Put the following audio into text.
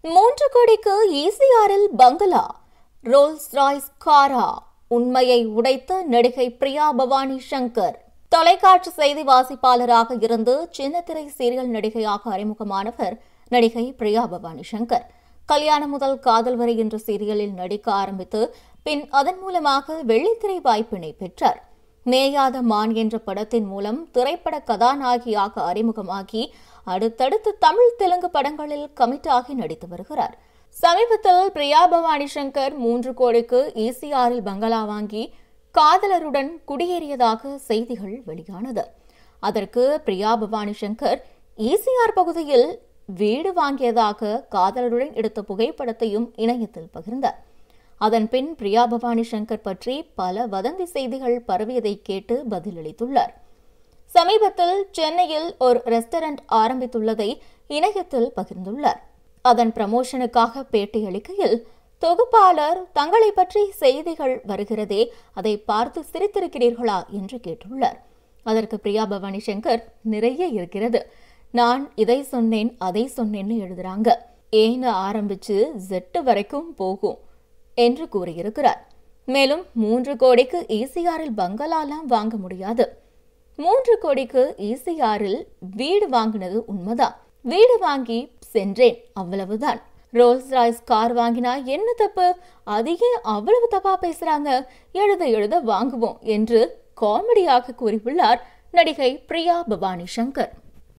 மூன்று கோடிக்கு ஈசிஆரில் பங்களா ரோல்ஸ் ராய்ஸ் காரா உண்மையை உடைத்த நடிகை பிரியா பவானி சங்கர் தொலைக்காட்சி செய்தி வாசிப்பாளராக இருந்து சின்னத்திரை சீரியல் நடிகையாக அறிமுகமானவர் நடிகை பிரியா பவானி சங்கர் கல்யாணம் முதல் காதல் வரை என்ற சீரியலில் நடிக்க ஆரம்பித்து பின் அதன் மூலமாக வெள்ளித்திரை வாய்ப்பினை பெற்றார் மேயாத மான் என்ற படத்தின் மூலம் திரைப்பட கதாநாயகியாக அறிமுகமாகி அடுத்தடுத்து தமிழ் தெலுங்கு படங்களில் கமிட் ஆகி நடித்து வருகிறார் சமீபத்தில் பிரியா பவானி சங்கர் மூன்று கோடிக்கு ஈசிஆரில் பங்களா வாங்கி காதலருடன் குடியேறியதாக செய்திகள் வெளியானது அதற்கு பிரியா பவானி சங்கர் ஈசிஆர் பகுதியில் வீடு வாங்கியதாக காதலருடன் எடுத்த புகைப்படத்தையும் இணையத்தில் பகிர்ந்தார் அதன் பின் பிரியா பவானி சங்கர் பற்றி பல வதந்தி செய்திகள் பரவியதை கேட்டு பதிலளித்துள்ளார் சமீபத்தில் சென்னையில் ஒரு ரெஸ்டாரண்ட் ஆரம்பித்துள்ளதை இணையத்தில் பகிர்ந்துள்ளார் அதன் பிரமோஷனுக்காக பேட்டியளிக்கையில் தொகுப்பாளர் தங்களை பற்றி செய்திகள் வருகிறதே அதை பார்த்து சிரித்திருக்கிறீர்களா என்று கேட்டுள்ளார் அதற்கு பிரியா பவானி சங்கர் நிறைய இருக்கிறது நான் இதை சொன்னேன் அதை சொன்னேன்னு எழுதுறாங்க ஏன்னு ஆரம்பிச்சு ஜெட்டு வரைக்கும் போகும் என்று கூறியிருக்கிறார் மேலும் மூன்று கோடிக்கு ஈசிஆரில் பங்களாலாம் வாங்க முடியாது மூன்று கோடிக்கு ஈசிஆரில் வீடு வாங்கினது உண்மைதான் வீடு வாங்கி சென்றேன் அவ்வளவுதான் ரோல்ஸ் ராய்ஸ் கார் வாங்கினா என்ன தப்பு அதிக அவ்வளவு தப்பா பேசுறாங்க எழுத எழுத வாங்குவோம் என்று காமெடியாக கூறியுள்ளார் நடிகை பிரியா பவானி சங்கர்